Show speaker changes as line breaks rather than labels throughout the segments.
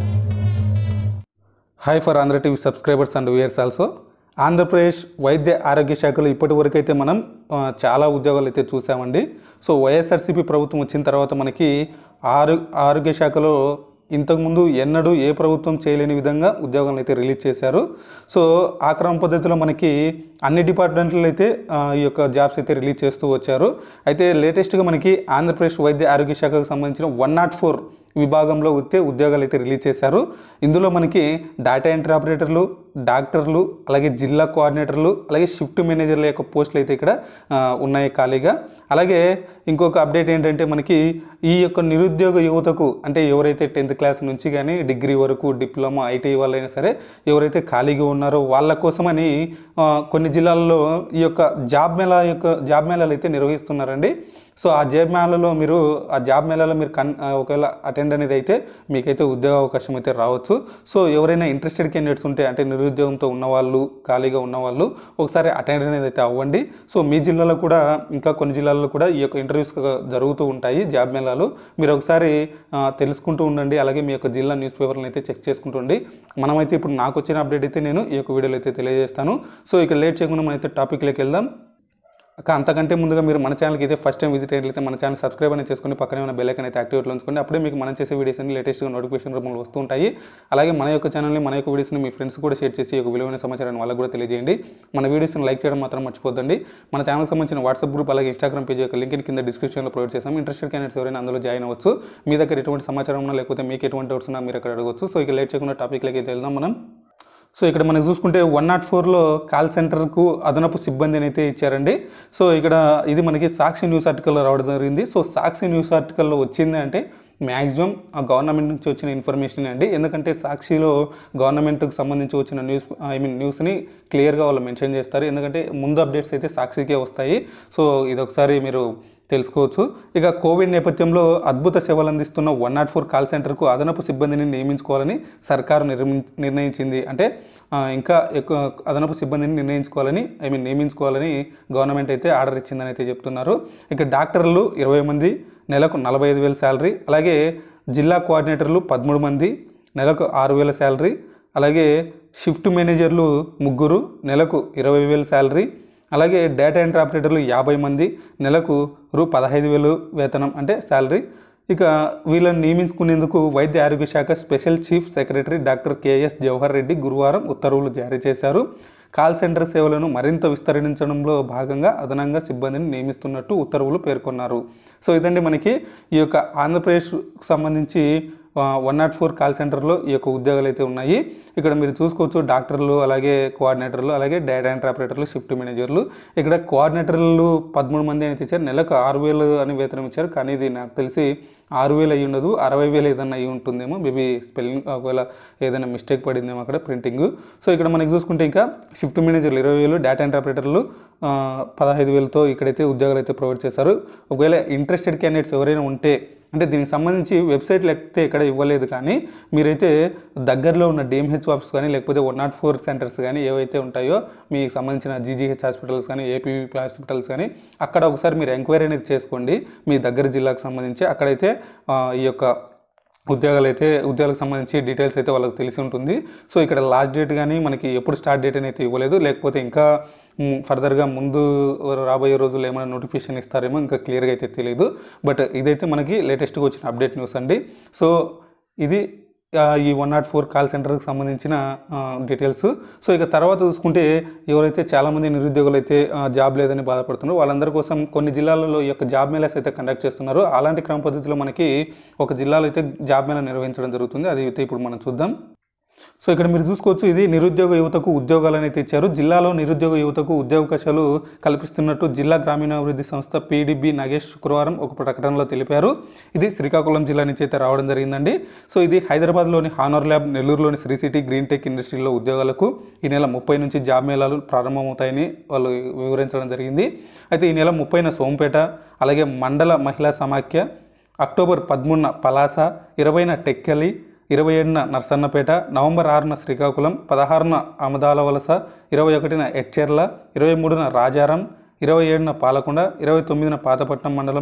hi for Andhra TV subscribers and viewers also Andhra Pradesh వైద్య ఆరోగ్య శాఖలో ఇప్పటి వరకు అయితే మనం ఆ, చాలా ఉద్యోగాలు అయితే చూసామండి సో వైఎస్ఆర్సీపీ ప్రభుత్వం వచ్చిన తర్వాత మనకి ఆరో ఆరోగ్య శాఖలో ఇంతకుముందు ఎన్నడూ ఏ ప్రభుత్వం చేయలేని విధంగా ఉద్యోగాలను అయితే రిలీజ్ చేశారు సో ఆ క్రమ పద్ధతిలో మనకి అన్ని డిపార్ట్మెంట్లు అయితే ఆ, ఈ యొక్క జాబ్స్ అయితే రిలీజ్ చేస్తూ వచ్చారు అయితే లేటెస్ట్గా మనకి ఆంధ్రప్రదేశ్ వైద్య ఆరోగ్య శాఖకు సంబంధించిన వన్ నాట్ ఫోర్ విభాగంలో అయితే ఉద్యోగాలు అయితే రిలీజ్ చేశారు ఇందులో మనకి డేటా ఎంట్రీ ఆపరేటర్లు డాక్టర్లు అలాగే జిల్లా కోఆర్డినేటర్లు అలాగే షిఫ్ట్ మేనేజర్ల యొక్క పోస్టులు అయితే ఇక్కడ ఆ, ఉన్నాయి ఖాళీగా అలాగే ఇంకొక అప్డేట్ ఏంటంటే మనకి ఈ యొక్క నిరుద్యోగ యువతకు అంటే ఎవరైతే టెన్త్ క్లాస్ నుంచి కానీ డిగ్రీ వరకు డిప్లొమా ఐటీఐ వాళ్ళైనా సరే ఎవరైతే ఖాళీగా ఉన్నారో వాళ్ళ కోసమని ఆ, కొన్ని జిల్లాల్లో ఈ యొక్క జాబ్ మేళా యొక్క జాబ్ మేళాలు అయితే నిర్వహిస్తున్నారండి సో ఆ జాబ్ మేళాలో మీరు ఆ జాబ్ మేళాలో మీరు కన్ ఆ, ఒకవేళ అటెండ్ అనేది అయితే మీకైతే ఉద్యోగ అవకాశం అయితే రావచ్చు సో ఎవరైనా ఇంట్రెస్టెడ్ క్యాండిడేట్స్ ఉంటే అంటే నిరుద్యోగంతో ఉన్నవాళ్ళు ఖాళీగా ఉన్నవాళ్ళు ఒకసారి అటెండ్ అనేది అయితే అవ్వండి సో మీ జిల్లాలో కూడా ఇంకా కొన్ని జిల్లాల్లో కూడా ఈ యొక్క ఇంటర్వ్యూస్ జరుగుతూ ఉంటాయి జాబ్ మేళాలు మీరు ఒకసారి ఆ, తెలుసుకుంటూ ఉండండి అలాగే మీ యొక్క జిల్లా న్యూస్ పేపర్లను అయితే చెక్ చేసుకుంటుండండి మనమైతే ఇప్పుడు నాకు వచ్చిన అప్డేట్ అయితే నేను ఈ యొక్క వీడియోలో అయితే తెలియజేస్తాను సో ఇక లేట్ చేయకుండా మనం అయితే టాపిక్లోకి వెళ్దాం అక్క అంతకంటే ముందుగా మీరు మన ఛానల్కి అయితే ఫస్ట్ టైం విజిట్ అయినట్లయితే మన ఛానల్ సబ్స్క్రైబ్ అనేది చేసుకుని పక్కనే ఉన్న బెల్ ఐకన్ అయితే యాక్టివేట్లో ఉంచుకోండి అప్పుడే మీకు మనం చేసే వీడియోస్ అన్ని లేటెస్ట్గా నోటిఫికేషన్ రూపంలో వస్తూ ఉంటాయి అలాగే మన యొక్క ఛానల్ని మన యొక్క వీడియోస్ని మీ ఫ్రెండ్స్ కూడా షేర్ చేసి ఈ యొక్క విలువైన సమాచారాన్ని వాళ్ళకు కూడా తెలియజేయండి మన వీడియోస్ని లైక్ చేయడం మాత్రం మర్చిపోద్దండి మన ఛానల్కి సంబంధించిన వాట్సాప్ గ్రూప్ అలాగే ఇన్స్టాగ్రామ్ పేజ్ యొక్క లింక్ కింద డిస్క్రిప్షన్లో ప్రొవైడ్ చేస్తాం ఇంట్రెస్టెడ్ క్యాండిడేట్స్ ఎవరైనా అందులో జాయిన్ అవ్వచ్చు మీ దగ్గర ఎటువంటి సమాచారం ఉన్నా లేకపోతే మీకు ఎటువంటి డౌట్స్ ఉన్నా మీరు అక్కడ అడగవచ్చు సో ఇక లేట్ చేయకుండా టాపిక్లోకి అయితే వెళ్దాం మనం సో ఇక్కడ మనకు చూసుకుంటే వన్ నాట్ ఫోర్లో కాల్ సెంటర్కు అదనపు సిబ్బందిని అయితే ఇచ్చారండి సో ఇక్కడ ఇది మనకి సాక్షి న్యూస్ ఆర్టికల్లో రావడం జరిగింది సో సాక్షి న్యూస్ ఆర్టికల్లో వచ్చింది అంటే మ్యాక్సిమం ఆ గవర్నమెంట్ నుంచి వచ్చిన ఇన్ఫర్మేషన్ అండి ఎందుకంటే సాక్షిలో గవర్నమెంట్కి సంబంధించి వచ్చిన న్యూస్ ఐ మీన్ న్యూస్ని క్లియర్గా వాళ్ళు మెన్షన్ చేస్తారు ఎందుకంటే ముందు అప్డేట్స్ అయితే సాక్షికే వస్తాయి సో ఇది ఒకసారి మీరు తెలుసుకోవచ్చు ఇక కోవిడ్ నేపథ్యంలో అద్భుత సేవలు అందిస్తున్న వన్ నాట్ ఫోర్ కాల్ సెంటర్కు అదనపు సిబ్బందిని నియమించుకోవాలని సర్కారు నిర్మి నిర్ణయించింది అంటే ఆ, ఇంకా ఎక్కువ అదనపు సిబ్బందిని నిర్ణయించుకోవాలని ఐ మీన్ నియమించుకోవాలని గవర్నమెంట్ అయితే ఆర్డర్ ఇచ్చిందని అయితే చెప్తున్నారు ఇక డాక్టర్లు ఇరవై మంది నెలకు నలభై ఐదు వేల శాలరీ అలాగే జిల్లా కోఆర్డినేటర్లు పదమూడు మంది నెలకు ఆరు వేల శాలరీ అలాగే షిఫ్ట్ మేనేజర్లు ముగ్గురు నెలకు ఇరవై వేల శాలరీ అలాగే డేటా ఎంట్రీ ఆపరేటర్లు యాభై మంది నెలకు రూ పదహైదు వేలు వేతనం అంటే శాలరీ ఇక వీళ్ళని నియమించుకునేందుకు వైద్య ఆరోగ్య శాఖ special chief secretary doctor KS Jawahar Reddy గురువారం ఉత్తర్వులు జారీ చేశారు కాల్ సెంటర్ సేవలను మరింత విస్తరించడంలో భాగంగా అదనంగా సిబ్బందిని నియమిస్తున్నట్టు ఉత్తర్వులు పేర్కొన్నారు సో ఇదండి మనకి ఈ యొక్క ఆంధ్రప్రదేశ్ సంబంధించి వన్ నాట్ ఫోర్ కాల్ సెంటర్లో ఈ యొక్క ఉద్యోగాలు అయితే ఉన్నాయి ఇక్కడ మీరు చూసుకోవచ్చు డాక్టర్లు అలాగే కోఆర్డినేటర్లు అలాగే డేటా ఎంట్రీ ఆపరేటర్లు షిఫ్ట్ మేనేజర్లు ఇక్కడ కోఆర్డినేటర్లు పదమూడు మంది అయితే ఇచ్చారు నెలకు ఆరు వేలు అని వేతనం ఇచ్చారు కానీ ఇది నాకు తెలిసి ఆరు వేలు అయ్యి ఉండదు అరవై వేలు ఏదైనా అయ్యి ఉంటుందేమో మేబీ స్పెల్లింగ్ ఒకవేళ ఏదైనా మిస్టేక్ పడిందేమో అక్కడ ప్రింటింగ్ సో ఇక్కడ మనకి చూసుకుంటే ఇంకా షిఫ్ట్ మేనేజర్లు ఇరవై వేలు డేటా ఎంట్రీ ఆపరేటర్లు ఆ, పదహైదు వేలతో ఇక్కడైతే ఉద్యోగాలు అయితే ప్రొవైడ్ చేశారు ఒకవేళ ఇంట్రెస్టెడ్ క్యాండిడేట్స్ ఎవరైనా ఉంటే అంటే దీనికి సంబంధించి వెబ్సైట్లు ఎక్కితే ఇక్కడ ఇవ్వలేదు కానీ మీరైతే దగ్గరలో ఉన్న డిఎంహెచ్ ఆఫీస్ కానీ లేకపోతే వన్ నాట్ ఫోర్ సెంటర్స్ కానీ ఏవైతే ఉంటాయో మీకు సంబంధించిన జీజీహెచ్ హాస్పిటల్స్ కానీ ఏపీవీ హాస్పిటల్స్ కానీ అక్కడ ఒకసారి మీరు ఎంక్వైరీ అనేది చేసుకోండి మీ దగ్గర జిల్లాకు సంబంధించి అక్కడైతే ఆ, ఈ యొక్క ఉద్యోగాలు అయితే ఉద్యోగాలకు సంబంధించి డీటెయిల్స్ అయితే వాళ్ళకి తెలిసి ఉంటుంది సో ఇక్కడ లాస్ట్ డేట్ కానీ మనకి ఎప్పుడు స్టార్ట్ డేట్ అని అయితే ఇవ్వలేదు లేకపోతే ఇంకా మ్, ఫర్దర్గా ముందు రాబోయే రోజుల్లో ఏమైనా నోటిఫికేషన్ ఇస్తారేమో ఇంకా క్లియర్గా అయితే తెలియదు బట్ ఇదైతే మనకి లేటెస్ట్గా వచ్చిన అప్డేట్ న్యూస్ అండి సో ఇది ఆ, ఈ వన్ నాట్ ఫోర్ కాల్ సెంటర్కి సంబంధించిన ఆ, డీటెయిల్స్ సో ఇక తర్వాత చూసుకుంటే ఎవరైతే చాలామంది నిరుద్యోగులు అయితే ఆ, జాబ్ లేదని బాధపడుతున్నారో వాళ్ళందరి కోసం కొన్ని జిల్లాలలో ఈ యొక్క జాబ్ మేళాస్ అయితే కండక్ట్ చేస్తున్నారు అలాంటి క్రమ పద్ధతిలో మనకి ఒక జిల్లాలో అయితే జాబ్ మేళా నిర్వహించడం జరుగుతుంది అది అయితే ఇప్పుడు మనం చూద్దాం సో ఇక్కడ మీరు చూసుకోవచ్చు ఇది నిరుద్యోగ యువతకు ఉద్యోగాలను అయితే ఇచ్చారు జిల్లాలో నిరుద్యోగ యువతకు ఉద్యోగావకాశాలు కల్పిస్తున్నట్టు జిల్లా గ్రామీణాభివృద్ధి సంస్థ పీడీబీ నగేష్ శుక్రవారం ఒక ప్రకటనలో తెలిపారు ఇది శ్రీకాకుళం జిల్లా నుంచి అయితే రావడం జరిగిందండి సో ఇది హైదరాబాద్లోని హానర్ ల్యాబ్ నెల్లూరులోని శ్రీ సిటీ గ్రీన్ టెక్ ఇండస్ట్రీలో ఉద్యోగాలకు ఈ నెల ముప్పై నుంచి జాబ్ మేళాలు ప్రారంభమవుతాయని వాళ్ళు వివరించడం జరిగింది అయితే ఈ నెల ముప్పైన సోంపేట అలాగే మండల మహిళా సమాఖ్య అక్టోబర్ పదమూడున పలాస ఇరవైన టెక్కలి ఇరవై ఏడున నర్సన్నపేట నవంబర్ ఆరున శ్రీకాకుళం పదహారున అమదాల వలస ఇరవై ఒకటిన ఎడ్చెర్ల ఇరవై మూడున రాజారం ఇరవై ఏడున పాలకొండ ఇరవై తొమ్మిదిన పాతపట్నం మండలం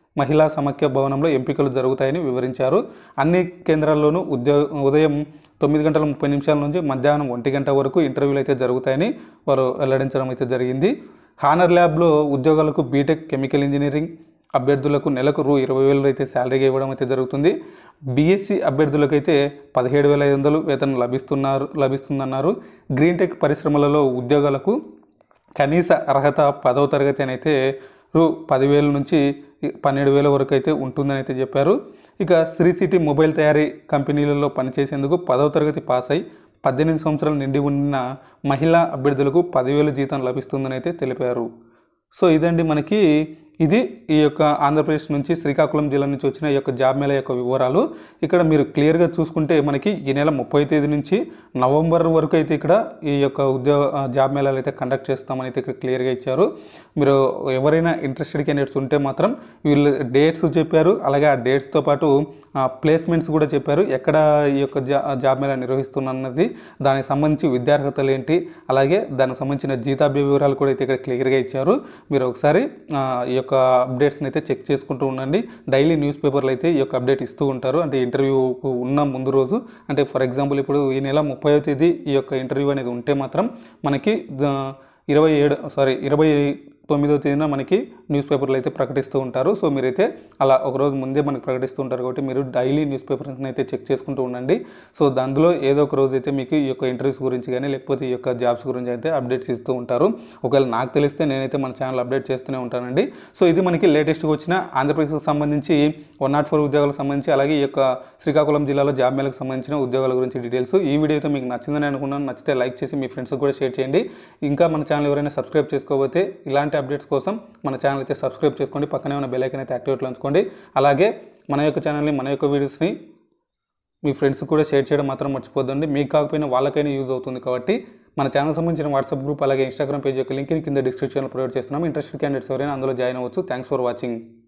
మహిళా సమాఖ్య భవనంలో ఎంపికలు జరుగుతాయని వివరించారు అన్ని కేంద్రాల్లోనూ ఉద్యోగ ఉదయం తొమ్మిది గంటల ముప్పై నిమిషాల నుంచి మధ్యాహ్నం ఒంటి గంట వరకు ఇంటర్వ్యూలు అయితే జరుగుతాయని వారు వెల్లడించడం అయితే జరిగింది హానర్ ల్యాబ్లో ఉద్యోగాలకు బీటెక్ కెమికల్ ఇంజనీరింగ్ అభ్యర్థులకు నెలకు రూ ఇరవై వేలు అయితే శాలరీగా ఇవ్వడం అయితే జరుగుతుంది బీఎస్సీ అభ్యర్థులకైతే పదిహేడు వేల ఐదు వందలు వేతనం లభిస్తున్నారు లభిస్తుందన్నారు గ్రీన్ టెక్ పరిశ్రమలలో ఉద్యోగాలకు కనీస అర్హత పదవ తరగతి అని అయితే రూ పదివేల నుంచి పన్నెండు వేల వరకు అయితే ఉంటుందని అయితే చెప్పారు ఇక శ్రీ సిటీ మొబైల్ తయారీ కంపెనీలలో పనిచేసేందుకు పదవ తరగతి పాస్ అయి పద్దెనిమిది సంవత్సరాలు నిండి ఉన్న మహిళా అభ్యర్థులకు పదివేలు జీతం లభిస్తుందని అయితే తెలిపారు సో ఇదండి మనకి ఇది ఈ యొక్క ఆంధ్రప్రదేశ్ నుంచి శ్రీకాకుళం జిల్లా నుంచి వచ్చిన ఈ యొక్క జాబ్ మేళ యొక్క వివరాలు ఇక్కడ మీరు క్లియర్గా చూసుకుంటే మనకి ఈ నెల ముప్పై తేదీ నుంచి నవంబర్ వరకు అయితే ఇక్కడ ఈ యొక్క ఉద్యోగ ఆ, జాబ్ మేళాలు అయితే కండక్ట్ చేస్తామని అయితే ఇక్కడ క్లియర్గా ఇచ్చారు మీరు ఎవరైనా ఇంట్రెస్టెడ్ క్యాండిడేట్స్ ఉంటే మాత్రం వీళ్ళు డేట్స్ చెప్పారు అలాగే ఆ డేట్స్తో పాటు ప్లేస్మెంట్స్ కూడా చెప్పారు ఎక్కడ ఈ యొక్క జా జాబ్ మేళా నిర్వహిస్తున్నది దానికి సంబంధించి విద్యార్హతలు ఏంటి అలాగే దానికి సంబంధించిన జీతాభ్య వివరాలు కూడా అయితే ఇక్కడ క్లియర్గా ఇచ్చారు మీరు ఒకసారి ఆ, ఈ యొక్క అప్డేట్స్ని అయితే చెక్ చేసుకుంటూ ఉండండి డైలీ న్యూస్ పేపర్లు అయితే ఈ యొక్క అప్డేట్ ఇస్తూ ఉంటారు అంటే ఇంటర్వ్యూకు ఉన్న ముందు రోజు అంటే ఫర్ ఎగ్జాంపుల్ ఇప్పుడు ఈ నెల ముప్పై తేదీ ఈ యొక్క ఇంటర్వ్యూ అనేది ఉంటే మాత్రం మనకి జ- ఇరవై ఏడు సారీ ఇరవై తొమ్మిదో తేదీన మనకి న్యూస్ పేపర్లు అయితే ప్రకటిస్తూ ఉంటారు సో మీరైతే అలా ఒక రోజు ముందే మనకి ప్రకటిస్తూ ఉంటారు కాబట్టి మీరు డైలీ న్యూస్ పేపర్స్ని అయితే చెక్ చేసుకుంటూ ఉండండి సో దాంట్లో ఏదో ఒక రోజు అయితే మీకు ఈ యొక్క ఇంటర్వ్యూస్ గురించి కానీ లేకపోతే ఈ యొక్క జాబ్స్ గురించి అయితే అప్డేట్స్ ఇస్తూ ఉంటారు ఒకవేళ నాకు తెలిస్తే నేనైతే మన ఛానల్ అప్డేట్ చేస్తూనే ఉంటానండి సో ఇది మనకి లేటెస్ట్గా వచ్చిన ఆంధ్రప్రదేశ్కి సంబంధించి వన్ నాట్ ఫోర్ ఉద్యోగాలకు సంబంధించి అలాగే ఈ యొక్క శ్రీకాకుళం జిల్లాలో జాబ్ మేళకు సంబంధించిన ఉద్యోగాల గురించి డీటెయిల్స్ ఈ వీడియో అయితే మీకు నచ్చిందని అనుకున్నాను నచ్చితే లైక్ చేసి మీ ఫ్రెండ్స్కి కూడా షేర్ చేయండి ఇంకా మన ఛానల్ ఎవరైనా సబ్స్క్రైబ్ చేసుకోకపోతే ఇలాంటి అప్డేట్స్ కోసం మన ఛానల్ అయితే సబ్స్క్రైబ్ చేసుకోండి పక్కనే ఉన్న బెల్ ఐకన్ అయితే యాక్టివేట్లో ఉంచుకోండి అలాగే మన యొక్క ఛానల్ని మన యొక్క వీడియోస్ని మీ ఫ్రెండ్స్ కూడా షేర్ చేయడం మాత్రం మర్చిపోద్దండి మీకు కాకపోయినా వాళ్ళకైనా యూజ్ అవుతుంది కాబట్టి మన ఛానల్ సంబంధించిన వాట్సాప్ గ్రూప్ అలాగే ఇన్స్టాగ్రామ్ పేజ్ యొక్క లింక్ని కింద డిస్క్రిప్షన్లో ప్రొవైడ్ చేస్తున్నాం ఇంట్రెస్టెడ్ క్యాండిడేట్స్ ఎవరైనా అందులో జాయిన్ అవ్వచ్చు థ్యాంక్స్ ఫర్ వాచింగ్